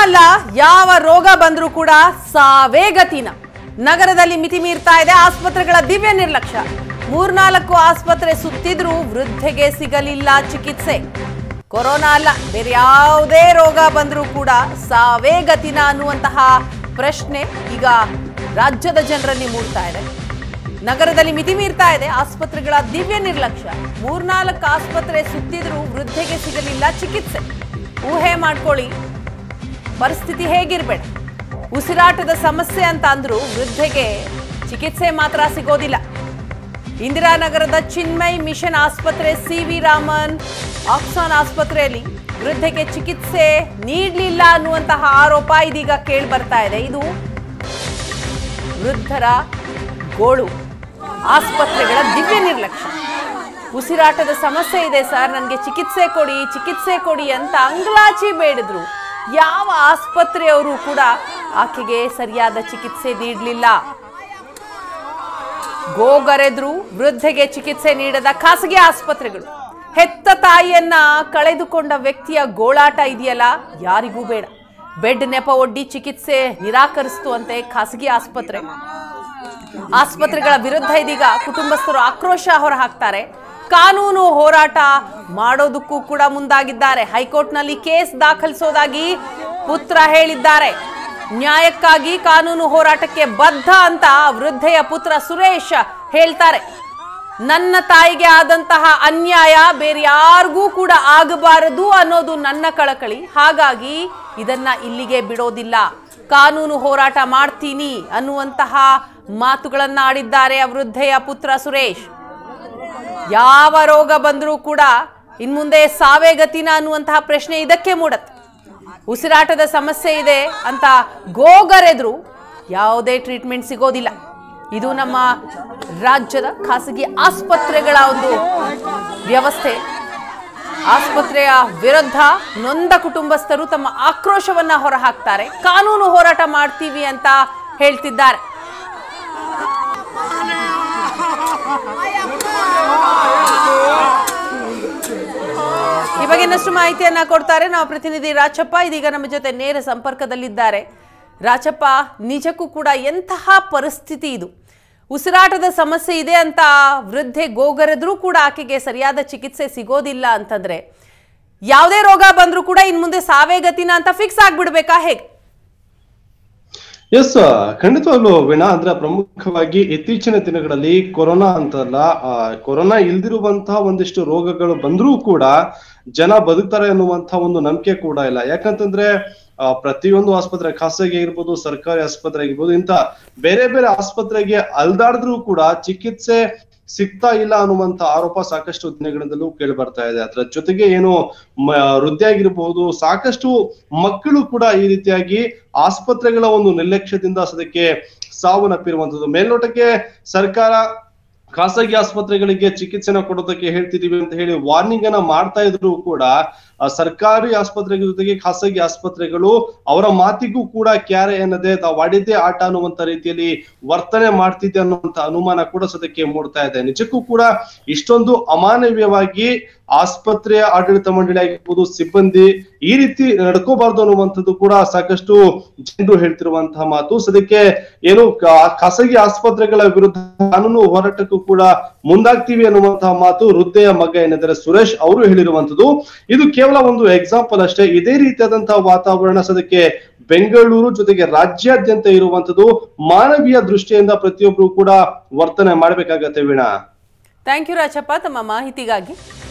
ಅಲ್ಲ ಯಾವ ರೋಗ ಬಂದರೂ ಕೂಡ ಸಾವೇ ಗತಿನ ನಗರದಲ್ಲಿ ಮಿತಿ ಮೀರ್ತಾ ಇದೆ ಆಸ್ಪತ್ರೆಗಳ ದಿವ್ಯ ನಿರ್ಲಕ್ಷ್ಯ ಮೂರ್ನಾಲ್ಕು ಆಸ್ಪತ್ರೆ ಸುತ್ತಿದ್ರೂ ವೃದ್ಧೆಗೆ ಸಿಗಲಿಲ್ಲ ಚಿಕಿತ್ಸೆ ಕೊರೋನಾ ಅಲ್ಲ ಬೇರೆ ಯಾವುದೇ ರೋಗ ಬಂದರೂ ಕೂಡ ಸಾವೇ ಗತಿನ ಅನ್ನುವಂತಹ ಪ್ರಶ್ನೆ ಈಗ ರಾಜ್ಯದ ಜನರಲ್ಲಿ ಮೂಡ್ತಾ ಇದೆ ನಗರದಲ್ಲಿ ಮಿತಿ ಮೀರ್ತಾ ಇದೆ ಆಸ್ಪತ್ರೆಗಳ ದಿವ್ಯ ನಿರ್ಲಕ್ಷ್ಯ ಮೂರ್ನಾಲ್ಕು ಆಸ್ಪತ್ರೆ ಸುತ್ತಿದ್ರೂ ವೃದ್ಧೆಗೆ ಸಿಗಲಿಲ್ಲ ಚಿಕಿತ್ಸೆ ಊಹೆ ಮಾಡ್ಕೊಳ್ಳಿ ಪರಿಸ್ಥಿತಿ ಹೇಗಿರ್ಬೇಡ ಉಸಿರಾಟದ ಸಮಸ್ಯೆ ಅಂತ ಅಂದ್ರೂ ವೃದ್ಧೆಗೆ ಚಿಕಿತ್ಸೆ ಮಾತ್ರ ಸಿಗೋದಿಲ್ಲ ಇಂದಿರಾನಗರದ ಚಿನ್ಮಯ್ ಮಿಷನ್ ಆಸ್ಪತ್ರೆ ಸಿ ವಿ ರಾಮನ್ ಆಕ್ಸಾನ್ ಆಸ್ಪತ್ರೆಯಲ್ಲಿ ವೃದ್ಧೆಗೆ ಚಿಕಿತ್ಸೆ ನೀಡಲಿಲ್ಲ ಅನ್ನುವಂತಹ ಆರೋಪ ಇದೀಗ ಕೇಳಿ ಬರ್ತಾ ಇದೆ ಇದು ವೃದ್ಧರ ಗೋಳು ಆಸ್ಪತ್ರೆಗಳ ದಿವ್ಯ ನಿರ್ಲಕ್ಷ್ಯ ಉಸಿರಾಟದ ಸಮಸ್ಯೆ ಇದೆ ಸರ್ ನನಗೆ ಚಿಕಿತ್ಸೆ ಕೊಡಿ ಚಿಕಿತ್ಸೆ ಕೊಡಿ ಅಂತ ಅಂಗ್ಲಾಚಿ ಬೇಡಿದ್ರು ಯಾವ ಆಸ್ಪತ್ರೆಯವರು ಕೂಡ ಆಕೆಗೆ ಸರಿಯಾದ ಚಿಕಿತ್ಸೆ ನೀಡಲಿಲ್ಲ ಗೋಗರೆದ್ರು ವೃದ್ಧೆಗೆ ಚಿಕಿತ್ಸೆ ನೀಡದ ಖಾಸಗಿ ಆಸ್ಪತ್ರೆಗಳು ಹೆತ್ತ ತಾಯಿಯನ್ನ ಕಳೆದುಕೊಂಡ ವ್ಯಕ್ತಿಯ ಗೋಳಾಟ ಇದೆಯಲ್ಲ ಯಾರಿಗೂ ಬೇಡ ಬೆಡ್ ನೆಪ ಒಡ್ಡಿ ಚಿಕಿತ್ಸೆ ನಿರಾಕರಿಸ್ತು ಅಂತೆ ಖಾಸಗಿ ಆಸ್ಪತ್ರೆ ಆಸ್ಪತ್ರೆಗಳ ವಿರುದ್ಧ ಇದೀಗ ಕುಟುಂಬಸ್ಥರು ಆಕ್ರೋಶ ಹೊರಹಾಕ್ತಾರೆ ಕಾನೂನು ಹೋರಾಟ ಮಾಡೋದಕ್ಕೂ ಕೂಡ ಮುಂದಾಗಿದ್ದಾರೆ ಹೈಕೋರ್ಟ್ನಲ್ಲಿ ಕೇಸ್ ದಾಖಲಿಸೋದಾಗಿ ಪುತ್ರ ಹೇಳಿದ್ದಾರೆ ನ್ಯಾಯಕ್ಕಾಗಿ ಕಾನೂನು ಹೋರಾಟಕ್ಕೆ ಬದ್ಧ ಅಂತ ವೃದ್ಧೆಯ ಪುತ್ರ ಸುರೇಶ್ ಹೇಳ್ತಾರೆ ನನ್ನ ತಾಯಿಗೆ ಆದಂತಹ ಅನ್ಯಾಯ ಬೇರೆ ಯಾರಿಗೂ ಕೂಡ ಆಗಬಾರದು ಅನ್ನೋದು ನನ್ನ ಕಳಕಳಿ ಹಾಗಾಗಿ ಇದನ್ನ ಇಲ್ಲಿಗೆ ಬಿಡೋದಿಲ್ಲ ಕಾನೂನು ಹೋರಾಟ ಮಾಡ್ತೀನಿ ಅನ್ನುವಂತಹ ಮಾತುಗಳನ್ನ ಆಡಿದ್ದಾರೆ ಆ ವೃದ್ಧೆಯ ಪುತ್ರ ಸುರೇಶ್ ಯಾವ ರೋಗ ಬಂದರೂ ಕೂಡ ಇನ್ಮುಂದೆ ಸಾವೇ ಗತಿನ ಅನ್ನುವಂತಹ ಪ್ರಶ್ನೆ ಇದಕ್ಕೆ ಮೂಡತ್ತೆ ಉಸಿರಾಟದ ಸಮಸ್ಯೆ ಇದೆ ಅಂತ ಗೋಗರೆದ್ರು ಯಾವುದೇ ಟ್ರೀಟ್ಮೆಂಟ್ ಸಿಗೋದಿಲ್ಲ ಇದು ನಮ್ಮ ರಾಜ್ಯದ ಖಾಸಗಿ ಆಸ್ಪತ್ರೆಗಳ ಒಂದು ವ್ಯವಸ್ಥೆ ಆಸ್ಪತ್ರೆಯ ವಿರುದ್ಧ ನೊಂದ ಕುಟುಂಬಸ್ಥರು ತಮ್ಮ ಆಕ್ರೋಶವನ್ನ ಹೊರಹಾಕ್ತಾರೆ ಕಾನೂನು ಹೋರಾಟ ಮಾಡ್ತೀವಿ ಅಂತ ಹೇಳ್ತಿದ್ದಾರೆ ಈ ಬಗ್ಗೆ ಇನ್ನಷ್ಟು ಮಾಹಿತಿಯನ್ನ ಕೊಡ್ತಾರೆ ನಾವು ಪ್ರತಿನಿಧಿ ರಾಚಪ್ಪ ಇದೀಗ ನಮ್ಮ ಜೊತೆ ನೇರ ಸಂಪರ್ಕದಲ್ಲಿದ್ದಾರೆ ರಾಚಪ್ಪ ನಿಜಕ್ಕೂ ಕೂಡ ಎಂತಹ ಪರಿಸ್ಥಿತಿ ಇದು ಉಸಿರಾಟದ ಸಮಸ್ಯೆ ಇದೆ ಅಂತ ವೃದ್ಧೆ ಗೋಗರೆದ್ರೂ ಕೂಡ ಆಕೆಗೆ ಸರಿಯಾದ ಚಿಕಿತ್ಸೆ ಸಿಗೋದಿಲ್ಲ ಅಂತಂದ್ರೆ ಯಾವುದೇ ರೋಗ ಬಂದ್ರೂ ಕೂಡ ಇನ್ ಮುಂದೆ ಸಾವೇ ಗತಿನ ಅಂತ ಫಿಕ್ಸ್ ಆಗ್ಬಿಡ್ಬೇಕಾ ಹೇಗೆ ಎಸ್ ಖಂಡಿತವಾಗ್ಲು ವೀಣಾ ಅಂದ್ರೆ ಪ್ರಮುಖವಾಗಿ ಇತ್ತೀಚಿನ ದಿನಗಳಲ್ಲಿ ಕೊರೋನಾ ಅಂತಲ್ಲ ಆ, ಕೊರೋನಾ ಇಲ್ದಿರುವಂತಹ ಒಂದಿಷ್ಟು ರೋಗಗಳು ಬಂದ್ರೂ ಕೂಡ ಜನ ಬದುಕ್ತಾರೆ ಅನ್ನುವಂತಹ ಒಂದು ನಂಬಿಕೆ ಕೂಡ ಇಲ್ಲ ಯಾಕಂತಂದ್ರೆ ಆ, ಪ್ರತಿಯೊಂದು ಆಸ್ಪತ್ರೆ ಖಾಸಗಿ ಆಗಿರ್ಬೋದು ಸರ್ಕಾರಿ ಆಸ್ಪತ್ರೆ ಆಗಿರ್ಬೋದು ಇಂತ ಬೇರೆ ಬೇರೆ ಆಸ್ಪತ್ರೆಗೆ ಅಲ್ದಾಡಿದ್ರು ಕೂಡ ಚಿಕಿತ್ಸೆ ಸಿಗ್ತಾ ಇಲ್ಲ ಅನ್ನುವಂತ ಆರೋಪ ಸಾಕಷ್ಟು ದಿನಗಳಿಂದಲೂ ಕೇಳಿ ಬರ್ತಾ ಇದೆ ಅದರ ಜೊತೆಗೆ ಏನು ಮ- ವೃದ್ಧಿ ಆಗಿರ್ಬಹುದು ಸಾಕಷ್ಟು ಮಕ್ಕಳು ಕೂಡ ಈ ರೀತಿಯಾಗಿ ಆಸ್ಪತ್ರೆಗಳ ಒಂದು ನಿರ್ಲಕ್ಷ್ಯದಿಂದ ಸದ್ಯಕ್ಕೆ ಸಾವನ್ನಪ್ಪಿರುವಂತದ್ದು ಮೇಲ್ನೋಟಕ್ಕೆ ಸರ್ಕಾರ ಖಾಸಗಿ ಆಸ್ಪತ್ರೆಗಳಿಗೆ ಚಿಕಿತ್ಸೆನ ಕೊಡೋದಕ್ಕೆ ಹೇಳ್ತಿದೀವಿ ಅಂತ ಹೇಳಿ ವಾರ್ನಿಂಗ್ ಅನ್ನ ಮಾಡ್ತಾ ಇದ್ರು ಕೂಡ ಆ, ಸರ್ಕಾರಿ ಆಸ್ಪತ್ರೆಗಳ ಜೊತೆಗೆ ಖಾಸಗಿ ಆಸ್ಪತ್ರೆಗಳು ಅವರ ಮಾತಿಗೂ ಕೂಡ ಕ್ಯಾರೆ ಎನ್ನದೆ ತಾವು ಆಡಿದ್ದೇ ಆಟ ಅನ್ನುವಂತ ರೀತಿಯಲ್ಲಿ ವರ್ತನೆ ಮಾಡ್ತಿದ್ದೆ ಅನ್ನುವಂತ ಅನುಮಾನ ಕೂಡ ಸದ್ಯಕ್ಕೆ ಮೂಡ್ತಾ ಇದೆ ನಿಜಕ್ಕೂ ಕೂಡ ಇಷ್ಟೊಂದು ಅಮಾನವೀಯವಾಗಿ ಆಸ್ಪತ್ರೆಯ ಆಡಳಿತ ಮಂಡಳಿ ಆಗಿರ್ಬೋದು ಸಿಬ್ಬಂದಿ ಈ ರೀತಿ ನಡ್ಕೋಬಾರ್ದು ಅನ್ನುವಂಥದ್ದು ಕೂಡ ಸಾಕಷ್ಟು ಜನರು ಹೇಳ್ತಿರುವಂತಹ ಮಾತು ಸದ್ಯಕ್ಕೆ ಏನು ಖಾ- ಖಾಸಗಿ ಆಸ್ಪತ್ರೆಗಳ ವಿರುದ್ಧ ಕಾನೂನು ಹೋರಾಟಕ್ಕೂ ಕೂಡ ಮುಂದಾಗ್ತೀವಿ ಅನ್ನುವಂತಹ ಮಾತು ವೃದ್ಧೆಯ ಮಗ ಏನಿದ್ದಾರೆ ಸುರೇಶ್ ಅವರು ಹೇಳಿರುವಂತದ್ದು ಇದು ಕೇವಲ ಒಂದು ಎಕ್ಸಾಂಪಲ್ ಅಷ್ಟೇ ಇದೇ ರೀತಿಯಾದಂತಹ ವಾತಾವರಣ ಸದ್ಯಕ್ಕೆ ಬೆಂಗಳೂರು ಜೊತೆಗೆ ರಾಜ್ಯಾದ್ಯಂತ ಇರುವಂತದ್ದು ಮಾನವೀಯ ದೃಷ್ಟಿಯಿಂದ ಪ್ರತಿಯೊಬ್ರು ಕೂಡ ವರ್ತನೆ ಮಾಡ್ಬೇಕಾಗತ್ತೆ ವೀಣಾ ಥ್ಯಾಂಕ್ ಯು ರಾಚಪ್ಪ ತಮ್ಮ ಮಾಹಿತಿಗಾಗಿ